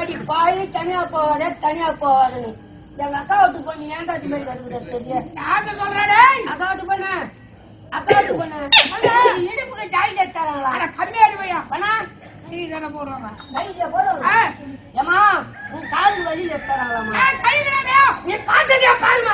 அடி பாய் தனியா போவாதே தனியா போவாதுன்னு எங்க அக்கா விட்டு பொண்ணு ஏன்டா இது மாதிரி வருது தெரிய யார்கிட்ட சொல்ற டேய்? அக்கா விட்டு பொண்ணு அக்கா விட்டு பொண்ணு இடுப்புக்கு ஜாயின் எடுத்தாங்களா அட கம்மியாடி பையா பண்ணா நீ தானே போடுவாங்க கையில போடுவாங்க ஆ. ஏமா உன் கால் வலியில எடுத்தாங்களாமா ஏய், கழுவிடாதே. நீ பார்த்ததே கால்மா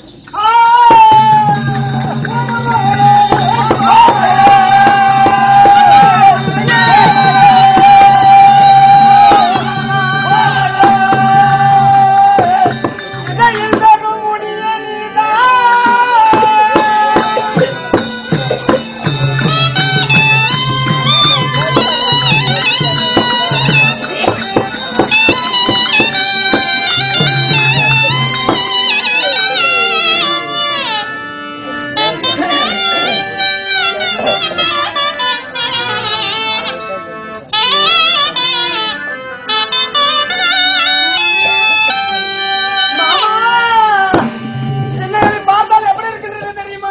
பார்த்தால் எப்படி இருக்கின்றது தெரியுமா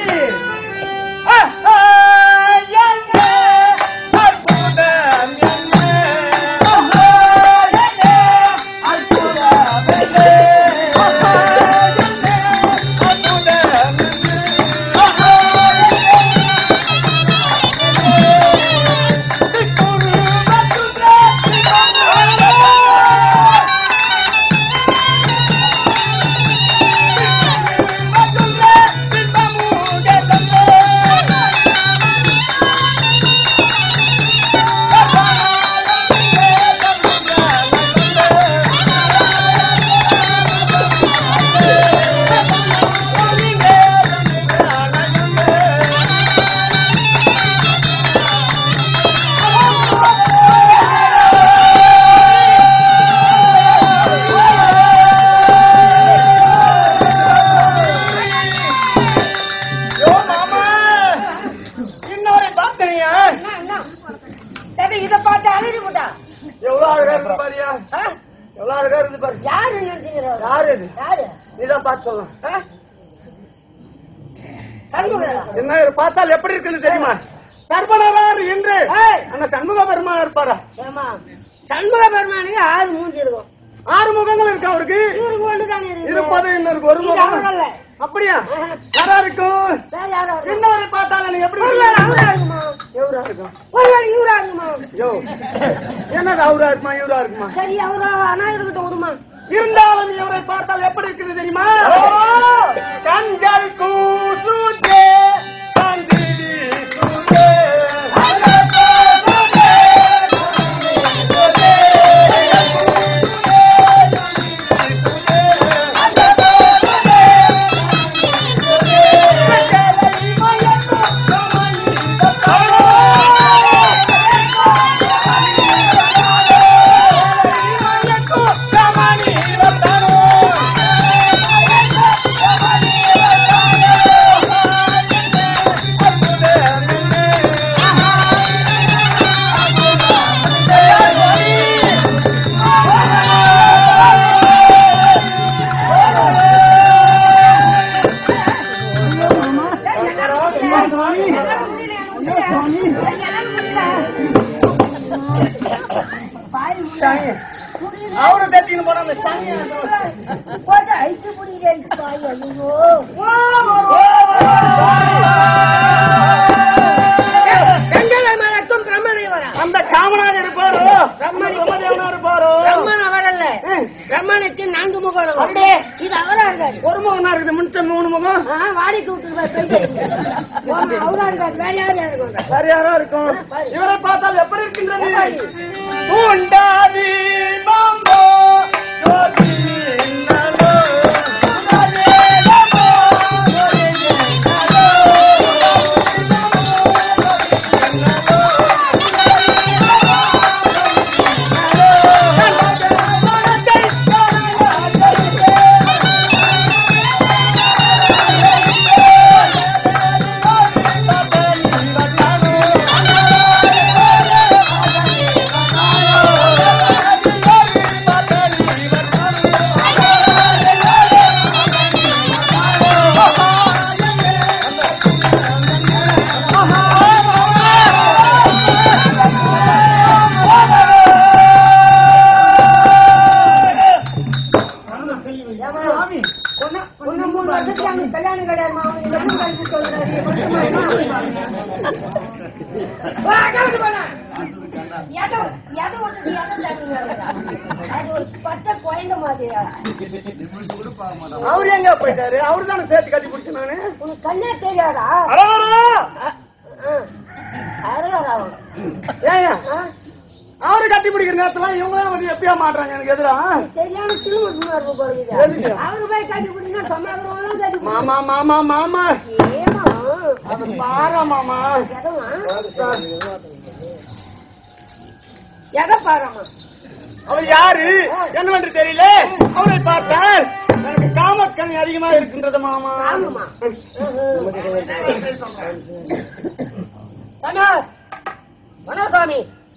இன்னொரு பாத்தனையா சரி இத பார்த்து அழுதி போட்டா எவ்வளவு அழகா இருந்து பாரியா எவ்வளவு அழகா இருந்து பாரு யாரு நினைச்சுக்கிறா யாரு இது யாரு நீதான் பார்த்து சொல்லலாம் கண்முகரா என்ன இவர் பார்த்தால் எப்படி இருக்குன்னு தெரியுமா சர்வனரார் என்று ஏய். அந்த சண்முக பெருமாள் இருப்பாரா ஏமா சண்முக பெருமானுக்கு ஆறு மூஞ்சி இருக்கும் ஆறு முகங்கள் இருக்கு அவருக்கு இவருக்கு ஒன்று தானே இருக்கு இருப்பது இன்னொரு ஒரு இது முகம் அவரல்ல. அப்படியா யாரா இருக்கும் வேற யாரோ இருக்கும். இன்னொரு பார்த்தால் நீ எப்படி ஒருவேளை அவரா இருக்குமா எவரா இருக்கும் ஒருவேளை இவரா இருக்குமா யோ என்னது அவரா இருக்குமா இவரா இருக்குமா சரி அவரா ஆனா இருக்கட்டும் விடுமா இருந்தாலும் இவரை பார்த்தால் எப்படி இருக்குது தெரியுமா கண்கள் கூசுதே கண்ணிடி கூசுதே. சாமி, அவரு தட்டின்னு போன அந்த சாமி போட்டு ஐஸ் புடிக்கிறேன் தாய் ஐயோ கண்களை மலக்கும் பிரம்மதேவரா அந்த காமனாக இருப்பாரோ பிரம்மதேவனா இருப்பாரோ பிரம்மன் அவரல்ல பிரம்மனுக்கு நான்கு முகம் இருக்கும். இது அவரா இருக்காரு ஒரு முகம்னா இருக்குது முன்ன மூணு முகம் ஆ, வாடிக்கை விட்டுருவார் அவரா இருக்காரு வேற யாரும் இருக்கும் வேற யாரோ இருக்கும் இவரை பார்த்தால் எப்படி இருக்கின்றது பூண்டாதி பாம்போ ஜோதி நலோ. ஏய் ஒண்ணு கிடையாதுமா அவனுக்கு வெறும் கல்வி சொல்றாரு மட்டுமா வா கவுத்து போல எதை எதை விட்டுட்டு எதை தடுங்க அது ஒரு பச்சை குழந்தை மாதிரியா அவரு எங்க போயிட்டாரு அவரு தானே சேர்த்து கட்டி பிடிச்சு நானு உனக்கு கண்ணே தெரியாதா அழகா அருகாதா அவங்க ஏங்க ஆ? அவரு கட்டி பிடிக்கிற நேரத்துல இவங்க வந்து எப்பயா மாட்டாங்க எனக்கு எதிரா சரியான திரும்ப இருப்பு போடுது எதுக்கு? அவரு போய் கட்டி பிடினா சொன்னாங்க கட்டி பிடி. மாமா மாமா மாமா ஏமா அது பாரா மாமா எதமா எதை பாருமா அவர் யாரு என்னவென்று தெரியல அவரை பார்த்தால் எனக்கு காமக்கணி அதிகமா இருக்கின்றது மாமா ஆமாமா சாமி வனசாமி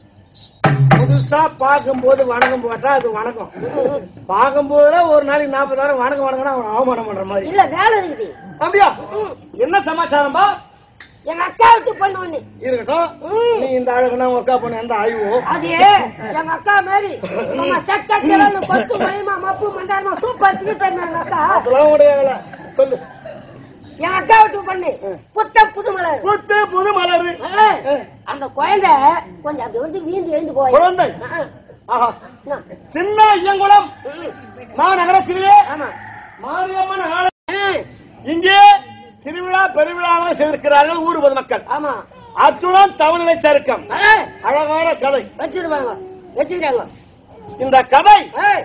புதுசா பார்க்கும்போது வணக்கம் போட்டா அது வணக்கம் பார்க்கும்போது ஒரு நாளைக்கு நாற்பதாயிரம் வணக்கம் வணக்கம் அவன் அவமானம் பண்ற மாதிரி இல்ல வேலை இருக்குது அப்படியா என்ன சமாச்சாரம்பா எங்க அக்கா விட்டு பொண்ணு ஒண்ணு இருக்கட்டும் நீ இந்த அழகுனா உங்க அக்கா பொண்ணு எந்த ஆய்வோ அது எங்க அக்கா மாதிரி நம்ம சக்க கிழங்கு கொத்து மயமா மப்பு மண்டாரமா சூப்பர் தீர்த்தம் எங்க அக்கா அதெல்லாம் உடைய சொல்லு என் அக்கா விட்டு பொண்ணு புத்த புது மலர் புத்து புது மலரு ஏய், அந்த குழந்தை கொஞ்சம் அப்படி வந்து வீந்து எழுந்து போய் குழந்தை ஆஹா சின்ன ஐயங்குளம் மாநகரத்திலே ஆமா மாரியம்மன் ஆலயம் ஏய், இங்கே திருவிழா பெருவிழாவை செய்திருக்கிறார்கள் ஊர் பொதுமக்கள் ஆமா அச்சுடன் தவநிலை சருக்கம் ஏய், அழகான கதை வச்சிருவாங்க வச்சிருக்காங்க இந்த கதை ஏய்,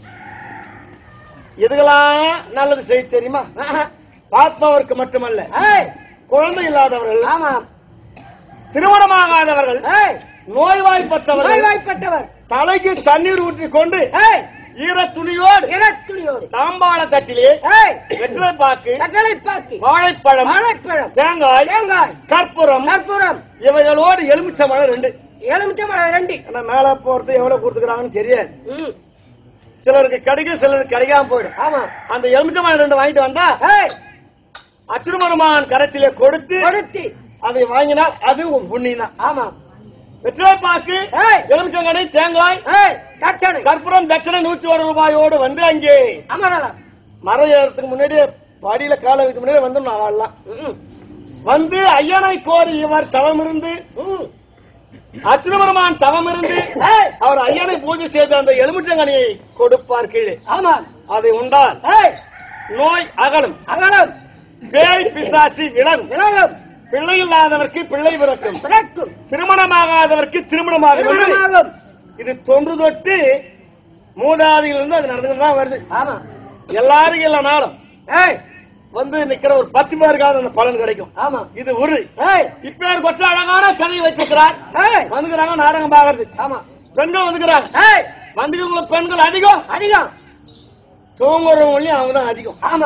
எதுகெல்லாம் நல்லது செய்ய தெரியுமா ஆஹா, பார்ப்பவருக்கு மட்டுமல்ல ஏய், குழந்தை இல்லாதவர்கள் ஆமா திருமணமாகாதவர்கள் ஏய், நோய்வாய்ப்பட்டவர்கள் நோய்வாய்ப்பட்டவர் தலைக்கு தண்ணீர் ஊற்றி கொண்டு ஏய், ஈர துணியோடு இறத்துணியோடு தாம்பாள தட்டிலே ஏய், வெற்றிலை பாக்கு கட்டளை பாக்கி வாழைப்பழம் வாழைப்பழம் தேங்காய் தேங்காய் கற்பூரம் கற்பூரம் இவைகளோடு எலுமிச்சம்பழம் ரெண்டு எலுமிச்சை மழை ரெண்டு ஆனா மேல போறது எவ்வளவு கொடுத்துக்கிறாங்கன்னு தெரியாது ம், சிலருக்கு கிடைக்கும் சிலருக்கு கிடைக்காம போயிடும் ஆமா அந்த எலுமிச்சம்பழம் ரெண்டு வாங்கிட்டு வந்தா ஏய், அச்சுருமருமான் கரத்திலே கொடுத்து கொடுத்து அதை வாங்கினால் அது உன் புண்ணியம் தான் ஆமா வெற்றிலை பாக்கு ஏய், எலுமிச்சங்கனை தேங்காய் ஏய், தட்சணை கற்பூரம் தட்சணை நூத்தி ஒரு ரூபாயோடு வந்து அங்கே அமரலா மரம் ஏறதுக்கு முன்னாடியே படியில கால வைக்க முன்னாடி வந்து நான் வாழலாம் வந்து ஐயனை கோரி இவர் தவம் இருந்து அச்சுரபெருமான் தவம் இருந்து ஏய், அவர் ஐயனை பூஜை செய்து அந்த எலுமிச்சங்கனியை கொடுப்பார் கீழே ஆமா அதை உண்டால் ஏய், நோய் அகலும் அகலம் பேய் பிசாசி விலகும் விலகம் பிள்ளை இல்லாதவருக்கு பிள்ளை பிறக்கும் பிறக்கும் திருமணமாகாதவருக்கு திருமணமாகும் என்று திருமணமாகும் இது தொன்று தொட்டு மூதாதியிலிருந்து அது நடந்துட்டு தான் வருது ஆமா எல்லாரும் இல்லைனாலும் ஏய், வந்து நிக்கிற ஒரு பத்து பேருக்காவது அந்த பலன் கிடைக்கும் ஆமா இது உறுதி ஏய், இப்பேர் கொச்ச அழகான கதை வைத்திருக்கிறார் ஏய், வந்துக்கிறாங்க நாடகம் பாக்குறது ஆமா பெண்கள் வந்துக்கிறாங்க ஏய், வந்துக்கிறவங்க பெண்கள் அதிகம் அதிகம் தூங்குறவங்களையும் அவங்க தான் அதிகம் ஆமா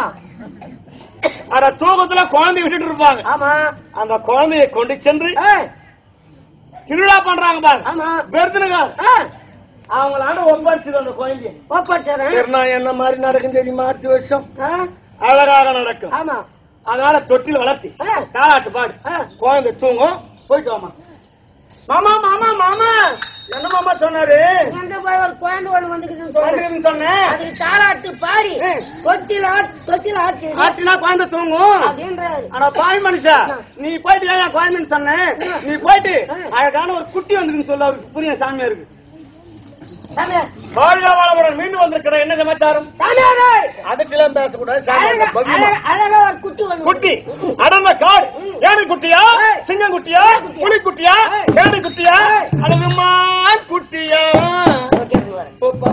ஆனா தூக்கத்துல குழந்தை விட்டுட்டு இருப்பாங்க ஆமா அந்த குழந்தையை கொண்டு சென்று ஏய், திருவிழா பண்றாங்க பாருங்க ஆமா பெருத்துனுங்க ஏய், அவங்களாண்ட ஒப்படைச்சது அந்த குழந்தைய ஒப்படைச்சறேன். திருநா என்ன மாதிரி நடக்கும் தெரியுமா அடுத்த வருஷம் ஆ, அழகாக நடக்கும் ஆமா அதனால தொட்டில் வளர்த்தி ஆ. தாலாட்டு பாடு ஆ. குழந்தை தூங்கும் போயிட்டு வாமா மாமா மாமா மாமா என்ன மாமா சொன்னாரு இங்க போய் ஒரு குழந்தை ஒண்ணு வந்துக்குதுன்னு சொல்றேன். குழந்தைன்னு சொன்னேன் அதுக்கு தாளாட்டு பாடி ஏய். தொட்டில ஆட்- தொட்டில ஆட்டு ஆட்டினா குழந்தை தூங்கும் அப்படின்றாரு ஆனா பாய் மனுஷா நீ போயிட்டு ஏன் குழந்தைன்னு சொன்னேன் நீ போயிட்டு அழகான ஒரு குட்டி வந்துருக்குன்னு சொல்ல அவருக்கு புரியும் சாமியாருக்கு சாமியார், வாழ்க வளமுடன் மீண்டும் வந்திருக்கிற என்ன சமாச்சாரம் சாமியாரே! அதுக்கெல்லாம் பேசக்கூடாது சாமியார் அழகா- பவ்யமா. அழகா- அழகா ஒரு குட்டி ஒண்ணு குட்டி அடர்ந்த காடு ஏடு குட்டியா ஏய். சிங்கம் குட்டியா புலி குட்டியா ஏய். கேடு குட்டியா ஏய். அழகுமான் குட்டியா கேட்டு வரேன். போப்பா.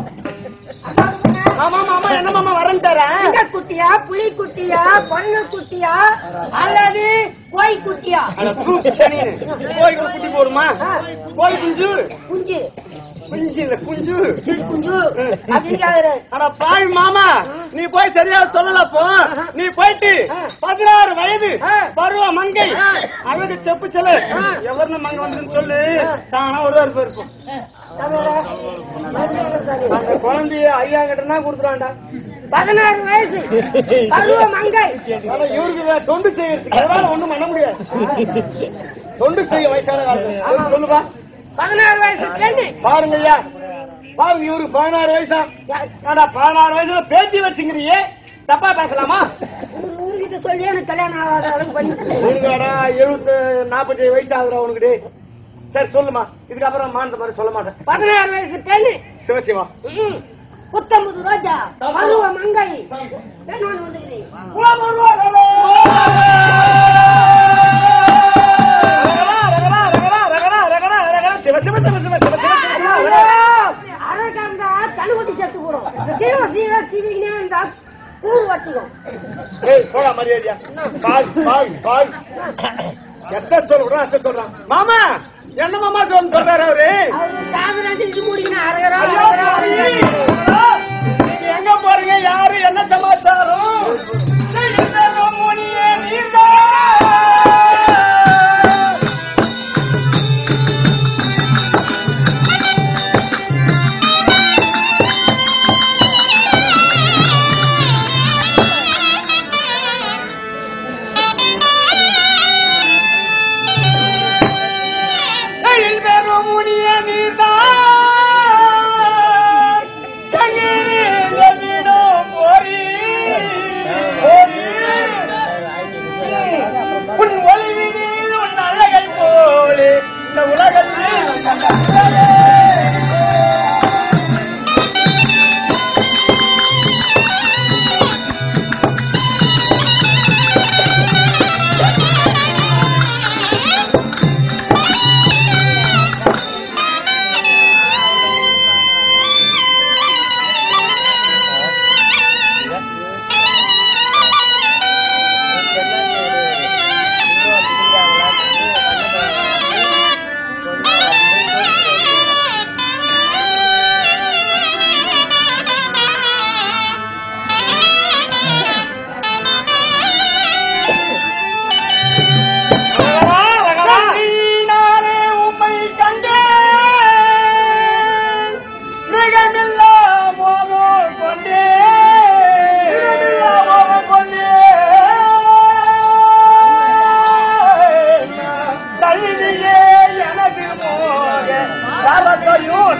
மாமா மாமா என்ன மாமா வரேன்ட்டாரா சிங்க குட்டியா புலி குட்டியா பொண்ணு குட்டியா அல்லது கோய் குட்டியா அட தூக்கு சனியனு. கோழிக்கு குட்டி போடுமா கோழி குஞ்சு குஞ்சு குஞ்சு இல்ல குஞ்சு சிறு குஞ்சு அப்படின்னு கேக்குறாரு. அட பாய் மாமா நீ போய் சரியா சொல்லலப்போ நீ போயிட்டு பதினாறு வயது ஆ. பருவ மங்கை ஆ. அழகு செப்பு செல்லு ஆ. எவர்னு மங்க வந்துன்னு சொல்லு தானா ஒருவர் போயிருப்போம் சாமியாரே, மறுபடியும் சாமி. அந்த குழந்தைய ஐயா கிட்டனா கொடுத்துருவான்டா பதினாறு வயசு பருவ மங்கை ஆனா இவருக்கு வேற தொண்டு செய்யறதுக்கு எதனால ஒண்ணும் பண்ண முடியாது தொண்டு செய்ய வயசான காலத்துல சொல்லு, சொல்லுப்பா பதினாறு வயசு பெண்ணு பாருங்க ஐயா பாருங்க இவருக்கு பதினாறு வயசா ஆனா பதினாறு வயசுல பேத்தி வச்சுங்கிறியே தப்பா பேசலாமா ஊரு ஊருக்கு படிக்க சொல்லி எனக்கு கல்யாணம் ஆகாத அளவுக்கு பண்ணி உனக்காடா எழுபத்து நாற்பத்தி வயசு ஆகுதுடா உனக்கு டேய். சரி சொல்லுமா இதுக்கப்புறம் மாந்த மாதிரி சொல்ல மாட்டேன் பதினாறு வயசு பெண்ணு சிவசிவா ம். புத்தம்புது ரோஜா பருவ மங்கை பெண் ஒண்ணு வந்துக்கிறேன் சிவ சிவ சிவ சிவ சிவ சிவ சிவ சிவ அரகாந்தா தனுகுட்டி செத்து போறோம் சீவ சீர சிவிகினே இருந்தா கூறு வட்டிக்கும் ஏய் போடா மரியாதையா பாய் பாய் பாய் எத்த சொல்றான் எத்த சொல்றான் மாமா என்ன மாமா சொல்ல சொல்றாரு அவரு அவர் காது ரெண்டு இது முடிக்கணும் அரகரா ஐயோ, பாவி. நீங்க எங்க போறீங்க யாரு என்ன சமாச்சாரம் நீங்க முனியே நீதான். எழில் பெறும் முனிய நீதான் கண்ணீரில் எவ்விடம் போரி போரி. உன் ஒளிவினில் உன் அழகை போலே இந்த உலகத்தில் கண்ணீனாலே உம்மை கண்டேன். மிகமில்லா மோகம் கொண்டேன். மோகம் கொண்டேன். தள்ளியே எனது மோக தலத்தையும்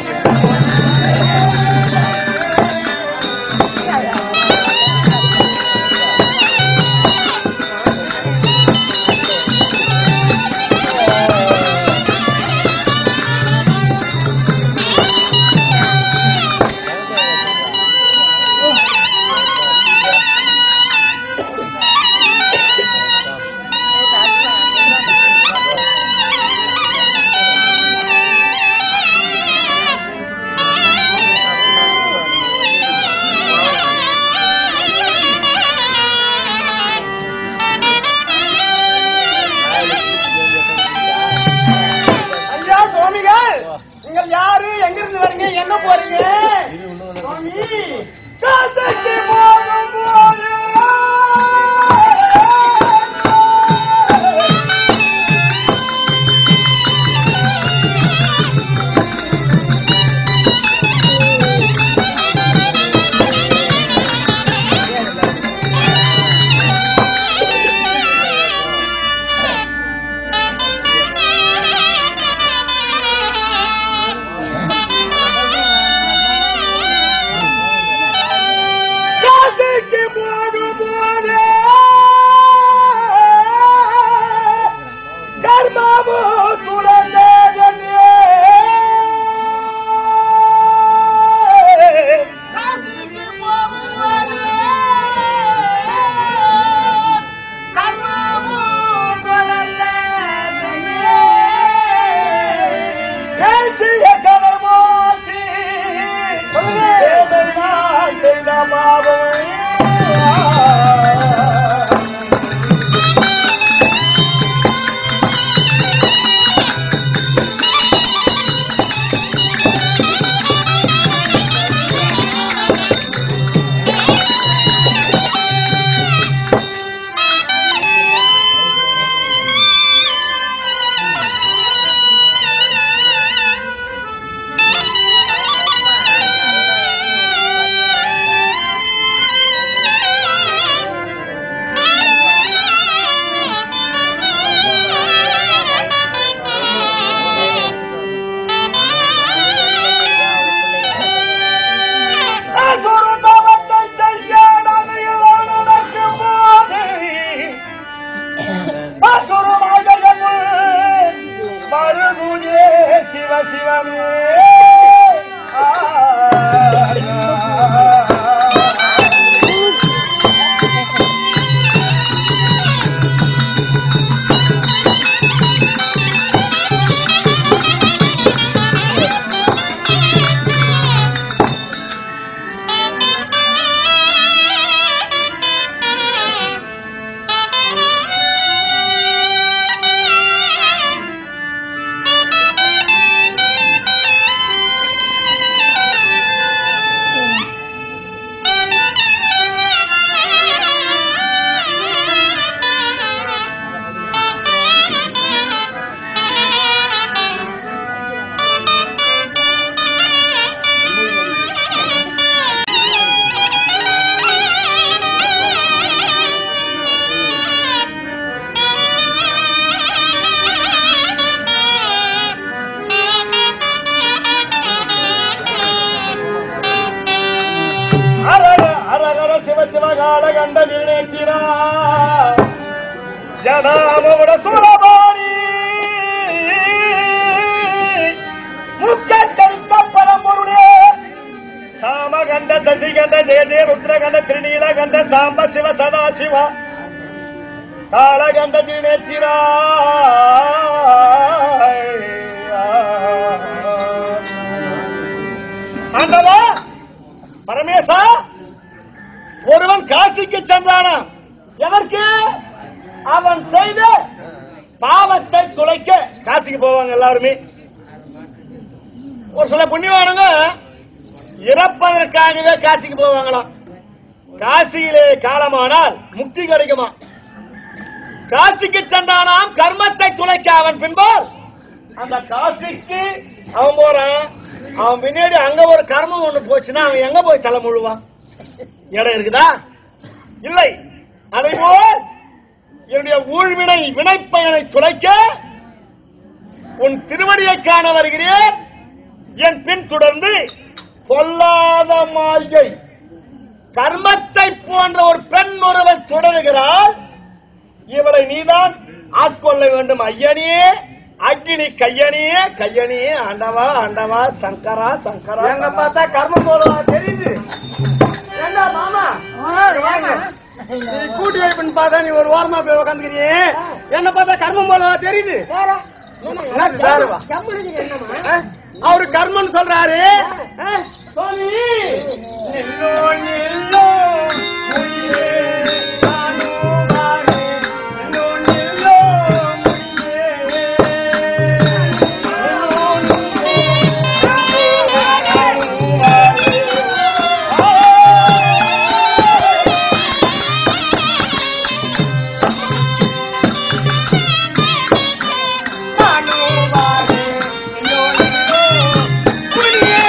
ஐயா சுவாமிகள் நீங்கள் யாரு எங்க இருந்து வரீங்க எங்க போறீங்க சுவாமி காசைக்கு போகும் போது காசைக்கு போகும் போது கர்மாவு துறந்ததே காசைக்கு போகும் போது கர்மாவு துறந்ததே கேசிய கவர்மாச்சி தேவனால் செய்த பாவமே சிவகால கண்ட நினைக்கிறார் ஜனாமோட சுரபாணி முக்கட்டரித்த பரம்பொருளே சாமகண்ட சசிகண்ட ஜெய ஜெய ருத்ரகண்ட திருநீலகண்ட சாம்ப சிவ சதா சிவா காலகண்ட தினேத்திரா ஆண்டவா பரமேசா ஒருவன் காசிக்கு சென்றானாம் எதற்கு அவன் செய்த பாவத்தை துளைக்க காசிக்கு போவாங்க எல்லாருமே ஒரு சில புண்ணியவானுங்க இறப்பதற்காகவே காசிக்கு போவாங்களாம் காசியிலே காலமானால் முக்தி கிடைக்குமா காசிக்கு சென்றானாம் கர்மத்தை துளைக்க அவன் பின்பால் அந்த காசிக்கு அவன் போறான் அவன் பின்னாடி அங்க ஒரு கர்மம் ஒண்ணு போச்சுன்னா அவன் எங்க போய் தலை முழுவான் இடம் இருக்குதா இல்லை அதை போல் என்னுடைய ஊழ்வினை வினைப்பயனை துளைக்க உன் திருவடியை காண வருகிறேன் என் பின் தொடர்ந்து பொல்லாத மாளிகை கர்மத்தை போன்ற ஒரு பெண் ஒருவன் தொடருகிறாள் இவளை நீதான் ஆட்கொள்ள வேண்டும் ஐயனே அக்னி கையனே கையனே ஆண்டவா ஆண்டவா சங்கரா சங்கரா எங்க பார்த்தா கர்மம் போலவா தெரியுது என்ன மாமா நீ கூட்டி வைப்புன்னு பார்த்தா நீ ஒரு வாரமா போய் உக்காந்துக்கிறியே என்ன பார்த்தா கர்மம் போலவா தெரியுது வேற என்ன வேறவா? ஜம்முனுக்கு என்னம்மா ஆ? அவரு கர்மன் சொல்றாரு ஆ? சுவாமி நில்லோ நில்லோ முனியே, நானும் வாரேன். நில்லோ நில்லோ முனியே. நில்லோ நில்லோ, நானும் வாரேன். ஆ! நானும் வாரேன். நில்லோ நில்லோ முனியே.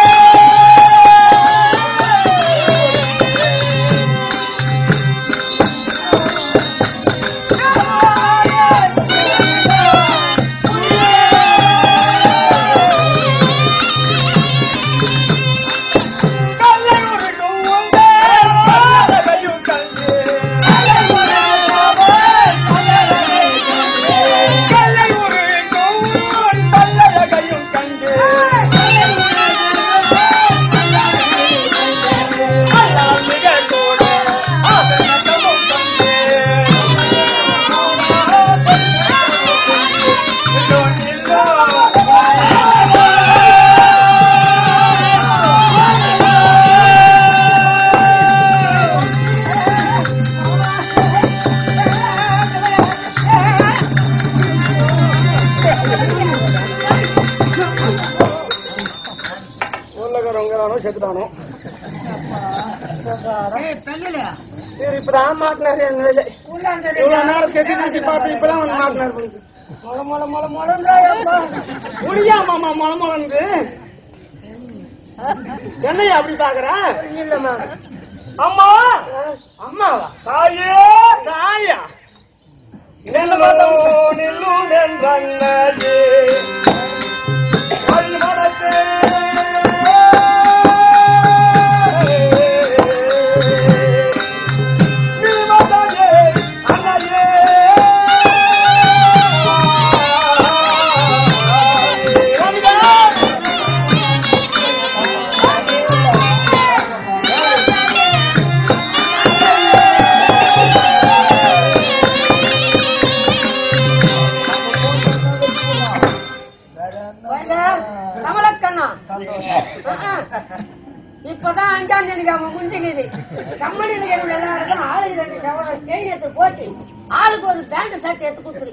செத்துட்டானோ ஏய் பெண்ணுல சரி இப்பதான் மாட்டினாரு எங்க வேலை உள்ளாந்து இவ்வளவு நேரம் கெட்டி நிறுத்தி பார்த்து இப்பதான் வந்து மாட்டினாரு போலுக்கு. மொள மொள மொள மொளன்றாயப்பா முடியாமாமா மலமலந்து என்னைய அப்படி பாக்குற இல்லம்மா அம்மா அம்மாவா தாயே தாயா என்ன பார்த்தா நில்லுடன் வந்தது வழிமடத்தே நில்மதே அன்னையே கவிதா கமலக்கண்ணா இப்பதான் அஞ்சாம் தேதிக்கு அவன் முடிஞ்சுக்குது கம்மனில் என்னுடைய எல்லாருக்கும் ஆளுக்கு ரெண்டு சவரம் செயின் எடுத்து போட்டு ஆளுக்கு ஒரு பேண்ட் ஷர்ட் எடுத்து கொடுத்துரு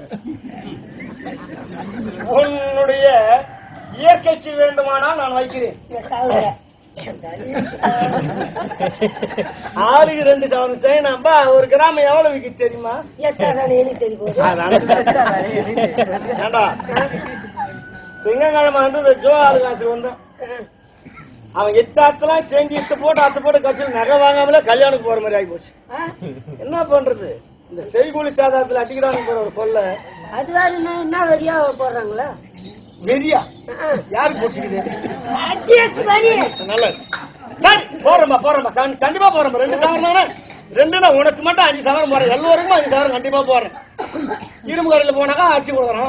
உன்னுடைய இயற்கைக்கு வேண்டுமானால் நான் வைக்கிறேன் என் சகோதர. ஆளுக்கு ரெண்டு சவரம் செய்யணாம்பா ஒரு கிராமம் எவ்வளவு விற்க தெரியுமா எத்தனை எனக்கு தெரிய போகுது ஏண்டா திங்கக்கிழமை வந்து இந்த ஜோ ஆளு காசு வந்தோம் அவன் எட்டாத்தெல்லாம் செஞ்சு இட்டு போட்டு அத்து போட்டு கட்சி நகை வாங்காமலே கல்யாணத்துக்கு போற மாதிரி ஆகி போச்சு ஆ? என்ன பண்றது இந்த செய்கூலி சாதாரத்துல அடிக்கிறாங்க போற ஒரு கொள்ள அது வேற என்ன என்ன வரியா போடுறாங்களா வெறியா யாருக்கு பிடிச்சிக்குது அட்ஜஸ்ட் பண்ணி நல்லது சரி போறோம்மா போறோம்மா கண்- கண்டிப்பா போறோம் ரெண்டு சவரம் தானே ரெண்டுனா உனக்கு மட்டும் அஞ்சு சவரம் போறேன் எல்லோருக்கும் அஞ்சு சவரம் கண்டிப்பா போறேன் இரும்பு கடையில போனாக்கா அடிச்சு கொடுக்குறோம்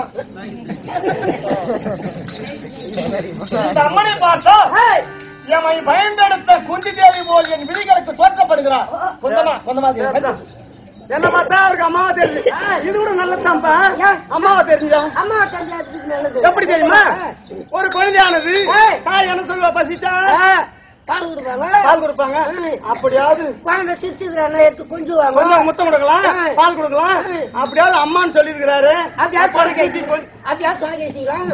இந்த அம்மனை பார்த்தா எமை பயன்படுத்த குந்தி தேவி போல் என் விதிகளுக்கு தோற்றப்படுகிறார் கொஞ்சமா கொஞ்சமா என்ன பார்த்தா அவருக்கு அம்மாவா தெரியுது இது கூட நல்லதான்பா அம்மாவா தெரிஞ்சா அம்மா கல்யாணத்துக்கு நல்லது எப்படி தெரியுமா ஒரு குழந்தையானது ஏய். தாய் என்ன சொல்லுவா பசிச்சா ஆ, பால் கொடுப்பாங்க பால் கொடுப்பாங்க அப்படியாவது குழந்தை சிரிச்சுக்கிறாங்க எடுத்து கொஞ்சுவாங்க கொஞ்சம் முத்தம் கொடுக்கலாம் ஏய். பால் கொடுக்கலாம் ஏய். அப்படியாவது அம்மான்னு சொல்லி இருக்கிறாரு அப்படியா தொலைபேசி அப்படியா தொலைபேசிக்கலாம்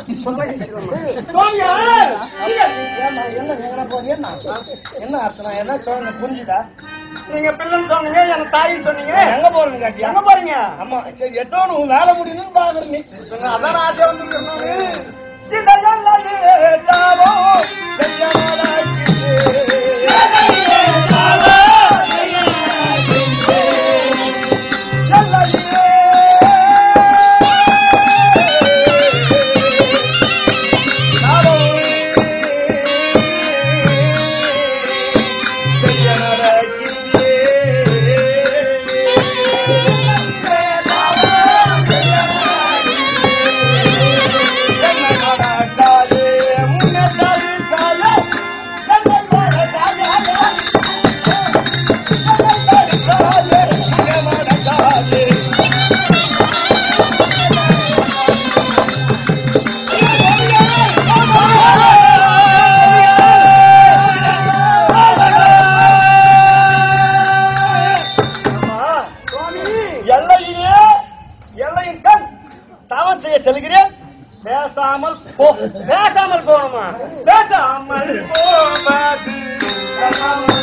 என்ன அர்த்தம் என்ன சொல்லுங்க புரிஞ்சுதா நீங்க பிள்ளைன்னு சொன்னீங்க எனக்கு தாயின்னு சொன்னீங்க எங்க போறீங்க காட்டி எங்க போறீங்க அம்மா சரி எட்டோன்னு உன் வேலை முடியணும்னு பாக்குறீங்க அதான் ஆசை எல்லையிலே எல்லையின் கண் தவம் செய்ய செல்கிறேன் பேசாமல் போ பேசாமல் போகணுமா பேசாமல் போவது